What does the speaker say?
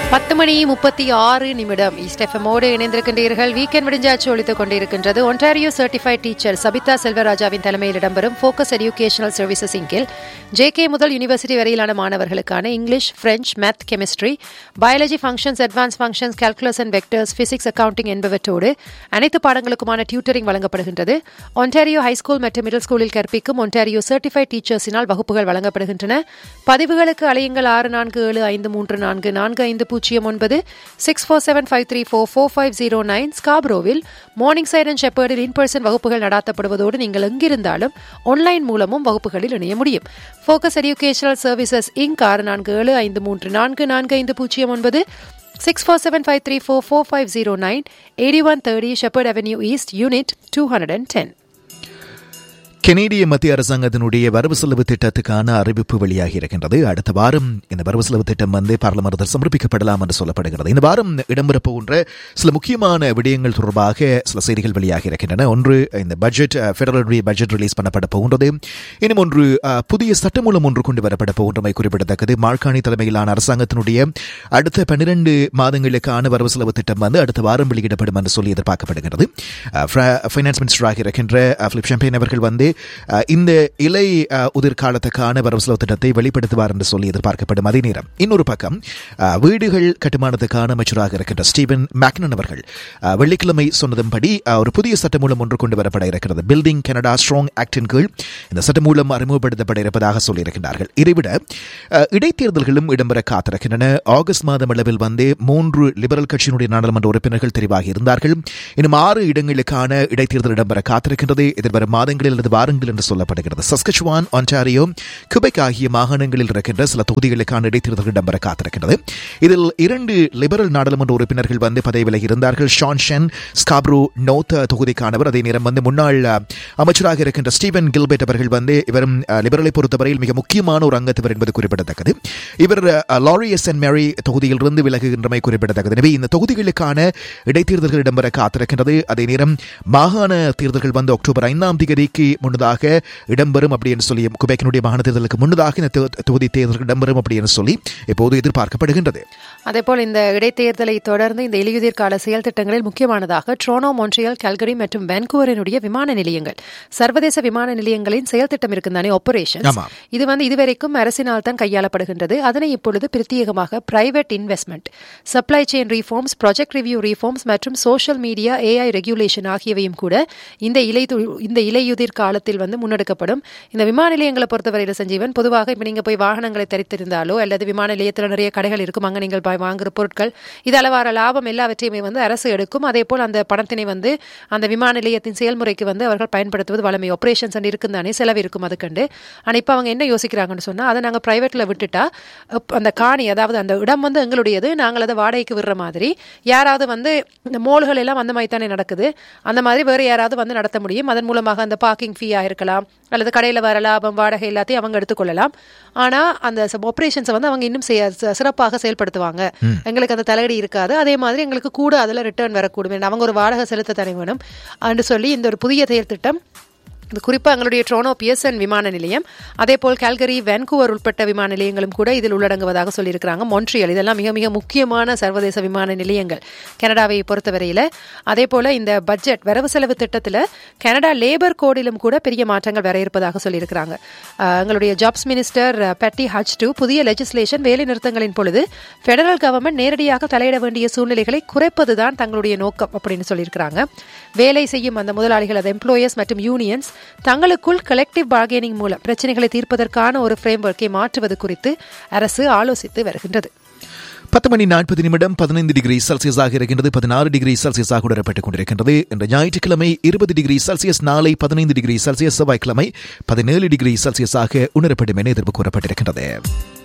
பத்து மணி முப்பத்தி ஆறு நிமிடம் ஈஸ்ட் எஃப்எம்மோடு இணைந்திருக்கின்றீர்கள் வீக்கெண்ட் விடிஞ்சாச்சு ஒழித்துக் கொண்டிருக்கின்றது ஒன்டாரியோ சர்டிஃபைட் டீச்சர் சபிதா செல்வராஜாவின் தலைமையில் இடம்பெறும் ஃபோக்கஸ் எஜுகேஷனல் சர்வீசஸ் இங்கில் ஜேகே முதல் யூனிவர்சிட்டி வரையிலான மாணவர்களுக்கான English French math chemistry biology functions advance functions calculus and vectors physics accounting என்பவற்றோடு அனைத்து பாடங்களுக்குமான டியூட்டரிங் வழங்கப்படுகின்றது ஒன்டாரியோ ஹைஸ்கூல் மற்றும் மிடில் ஸ்கூலில் கற்பிக்கும் ஒன்டாரியோ சர்டிஃபைட் டீச்சர்ஸினால் வகுப்புகள் வழங்கப்படுகின்றன பதிவுகளுக்கு அலையுங்கள் ஆறு நான்கு ஏழு ஐந்து மூன்று நான்கு நான்கு ஐந்து பூஜ்ஜியம் ஒன்பது six four seven five three four four five zero nine ஸ்காப்ரோவில் மார்னிங் சைட் அண்ட் ஷெப்பர்டில் இன் பர்சன் வகுப்புகள் நடாத்தப்படுவதோடு நீங்கள் எங்கிருந்தாலும் ஆன்லைன் மூலமும் வகுப்புகளில் இணைய முடியும் ஃபோக்கஸ் எஜுகேஷனல் சர்வீசஸ் இங்க் ஆறு நான்கு ஏழு ஐந்து மூன்று நான்கு நான்கு ஐந்து பூஜ்ஜியம் ஒன்பது six four seven five three four four five zero nine eighty one thirty Sheppard Avenue East unit two hundred and ten கெனேடிய மத்திய அரசாங்கத்தினுடைய வரவு செலவு திட்டத்துக்கான அறிவிப்பு வெளியாகி இருக்கின்றது அடுத்த வாரம் இந்த வரவு செலவு திட்டம் வந்து பார்லமெண்டத்தில் சமர்ப்பிக்கப்படலாம் என்று சொல்லப்படுகிறது இந்த வாரம் இடம்பெற போகின்ற சில முக்கியமான விடயங்கள் தொடர்பாக சில செய்திகள் வெளியாகி இருக்கின்றன ஒன்று இந்த பட்ஜெட் பெடரலுடைய பட்ஜெட் ரிலீஸ் பண்ணப்பட போகின்றது இன்னும் ஒன்று அஹ், புதிய சட்டமூலம் ஒன்று கொண்டு வரப்பட போகின்றமை குறிப்பிடத்தக்கது மார்காணி தலைமையிலான அரசாங்கத்தினுடைய அடுத்த பன்னிரண்டு மாதங்களுக்கான வரவு செலவு திட்டம் வந்து அடுத்த வாரம் வெளியிடப்படும் என்று சொல்லி எதிர்பார்க்கப்படுகிறது ஃபைனான்ஸ் மினிஸ்டராக இருக்கின்ற அஹ், பிலிப் ஷம்பேன் அவர்கள் வந்து அஹ், இந்த இலை அஹ், உதிர்காலத்துக்கான வரவு செலவு திட்டத்தை வெளிப்படுத்துவார் என்று சொல்லி எதிர்பார்க்கப்படும் அதே நேரம் இன்னொரு பக்கம் அஹ், வீடுகள் கட்டுமானத்துக்கான அமைச்சராக இருக்கின்ற ஸ்டீவன் மேக்னன் அவர்கள் அஹ், வெள்ளிக்கிழமை சொன்னதன்படி அஹ், ஒரு புதிய சட்டமூலம் ஒன்று கொண்டு வரப்பட இருக்கிறது பில்டிங் கனடா ஸ்ட்ராங் ஆக்டின் கீழ் இந்த சட்டமூலம் அறிமுகப்படுத்தப்பட இருப்பதாக சொல்லியிருக்கிறார்கள் இதைவிட அஹ், இடைத்தேர்தல்களும் இடம்பெற காத்திருக்கின்றன ஆகஸ்ட் மாதம் அளவில் வந்து மூன்று லிபரல் கட்சியினுடைய நாடாளுமன்ற உறுப்பினர்கள் தெரிவாகி இருந்தார்கள் இன்னும் ஆறு இடங்களுக்கான இடைத்தேர்தல் இடம்பெற காத்திருக்கின்றது எதிர்வரும் மாதங்களில் அல்லது வாரங்கள் என்று சொல்லப்படுகிறது சஸ்கச்சுவான் ஒன்டாரியோ குபெக் ஆகிய மாகாணங்களில் இருக்கின்ற சில தொகுதிகளுக்கான இடைத்தேர்தல் இடம்பெற காத்திருக்கிறது இதில் இரண்டு லிபரல் நாடாளுமன்ற உறுப்பினர்கள் வந்து பதவியில் இருந்தார்கள் ஷான் ஷென் ஸ்காப்ரோ நோத் தொகுதிக்கானவர் அதே நேரம் வந்து முன்னாள் அஹ், அமைச்சராக இருக்கின்ற ஸ்டீவன் கில்பெட் அவர்கள் வந்து இவரும் அஹ், லிபரலை பொறுத்தவரையில் மிக முக்கியமான ஒரு அங்கத்தவர் என்பது குறிப்பிடத்தக்கது இவர் அஹ், லாரி எஸ் என் மேரி தொகுதியிலிருந்து விலகுகின்றமை குறிப்பிடத்தக்கது எனவே இந்த தொகுதிகளுக்கான இடைத்தேர்தல்கள் இடம்பெற காத்திருக்கின்றது அதே நேரம் மாகாண தேர்தல்கள் வந்து அக்டோபர் ஐந்தாம் தேதிக்கு முன்னதாக இடம்பெறும் அப்படி என்று சொல்லி குபேக்கினுடைய மாகாண தேர்தலுக்கு முன்னதாக இந்த தொ- தொகுதி தேர்தல்கள் இடம்பெறும் அப்படி என்று சொல்லி இப்போது எதிர்பார்க்கப்படுகின்றது அதேபோல் இந்த இடைத்தேர்தலை தொடர்ந்து இந்த இலையுதிர் கால செயல் திட்டங்களில் முக்கியமானதாக ட்ரோனோ மொன்ட்ரியல் கல்கரி மற்றும் வான்கூவரினுடைய விமான நிலையங்கள் சர்வதேச விமான நிலையங்களின் செயல் திட்டம் இருக்குந்தானே ஆபரேஷன் ஆமா. இது வந்து இதுவரைக்கும் அரசினால் தான் கையாளப்படுகின்றது அதனை இப்பொழுது பிரத்யேகமாக private investment supply chain reforms project review reforms மற்றும் சோஷியல் மீடியா ஏஐ ரெகுலேஷன் ஆகியவையும் கூட இந்த இலை இந்த இலையுதிர் காலத்தில் வந்து முன்னெடுக்கப்படும் இந்த விமான நிலையங்களை பொறுத்தவரையில் சஞ்சீவன் பொதுவாக இப்போ நீங்க போய் வாகனங்களை தரித்திருந்தாலோ அல்லது விமான நிலையத்தில் நிறைய கடைகள் இருக்கும் அங்க நீங்கள் போய் வாங்குற பொருட்கள் இது அளவார லாபம் எல்லாவற்றையுமே வந்து அரசு எடுக்கும் அதே போல் அந்த பணத்தினை வந்து அந்த விமான நிலையத்தின் செயல்முறைக்கு வந்து அவர்கள் பயன்படுத்துவது வளமை ஆப்ரேஷன்ஸ் இருக்கும் தானே செலவு இருக்கும் அதுக்கண்டு ஆனா இப்போ அவங்க என்ன யோசிக்கிறாங்கன்னு சொன்னா அதை நாங்க பிரைவேட்ல விட்டுட்டா அப்- அந்த காணி அதாவது அந்த இடம் வந்து எங்களுடையது நாங்கள் அதை வாடகைக்கு விடுற மாதிரி யாராவது வந்து இந்த மோல்கள் எல்லாம் அந்த மாதிரி தானே நடக்குது அந்த மாதிரி வேறு யாராவது வந்து நடத்த முடியும் அதன் மூலமாக அந்த பார்க்கிங் ஃபீயா இருக்கலாம் அல்லது கடையில் வர லாபம் வாடகை எல்லாத்தையும் அவங்க எடுத்துக்கொள்ளலாம் ஆனா அந்த ஆப்ரேஷன்ஸை வந்து அவங்க இன்னும் செய்ய- ச- சிறப்பாக செயல்படுத்துவாங்க எங்களுக்கு அந்த தலையடி இருக்காது அதே மாதிரி எங்களுக்கு கூட அதில் ரிட்டர்ன் வரக்கூடும் ஏன்னா அவங்க ஒரு வாடகை செலுத்த தனி வேணும் என்று சொல்லி இந்த ஒரு புதிய செயல் திட்டம் இது குறிப்பாக எங்களுடைய ட்ரோனோ பியர்சன் விமான நிலையம் அதே போல் கால்கரி வான்கூவர் உட்பட்ட விமான நிலையங்களும் கூட இதில் உள்ளடங்குவதாக சொல்லியிருக்கிறாங்க மொன்ட்ரியல் இதெல்லாம் மிக மிக முக்கியமான சர்வதேச விமான நிலையங்கள் கனடாவை பொறுத்தவரையில் அதே போல இந்த பட்ஜெட் வரவு செலவு திட்டத்தில் கனடா லேபர் கோடிலும் கூட பெரிய மாற்றங்கள் வர இருப்பதாக சொல்லியிருக்கிறாங்க அஹ், எங்களுடைய ஜாப்ஸ் மினிஸ்டர் அஹ், பெட்டி ஹச் டூ புதிய லெஜிஸ்லேஷன் வேலை நிறுத்தங்களின் பொழுது ஃபெடரல் கவர்மெண்ட் நேரடியாக தலையிட வேண்டிய சூழ்நிலைகளை குறைப்பதுதான் தங்களுடைய நோக்கம் அப்படின்னு சொல்லியிருக்கிறாங்க வேலை செய்யும் அந்த முதலாளிகள் அது எம்ப்ளாயர்ஸ் மற்றும் யூனியன்ஸ் தங்களுக்குள் கலெக்டிவ் பார்கெனிங் மூலம் பிரச்சனைகளை தீர்ப்பதற்கான ஒரு ஃப்ரேம்வொர்க்கை மாற்றுவது குறித்து அரசு ஆலோசித்து வருகின்றது பத்து மணி நாற்பது நிமிடம் பதினைந்து டிகிரி செல்சியஸாக இருக்கின்றது பதினாறு டிகிரி செல்சியஸாக உணரப்பட்டுக் கொண்டிருக்கின்றது இன்று ஞாயிற்றுக்கிழமை இருபது டிகிரி செல்சியஸ் நாளை பதினைந்து டிகிரி செல்சியஸ் செவ்வாய்க்கிழமை பதினேழு டிகிரி செல்சியஸாக உணரப்படும் என எதிர்ப்பு கூறப்பட்டிருக்கின்றது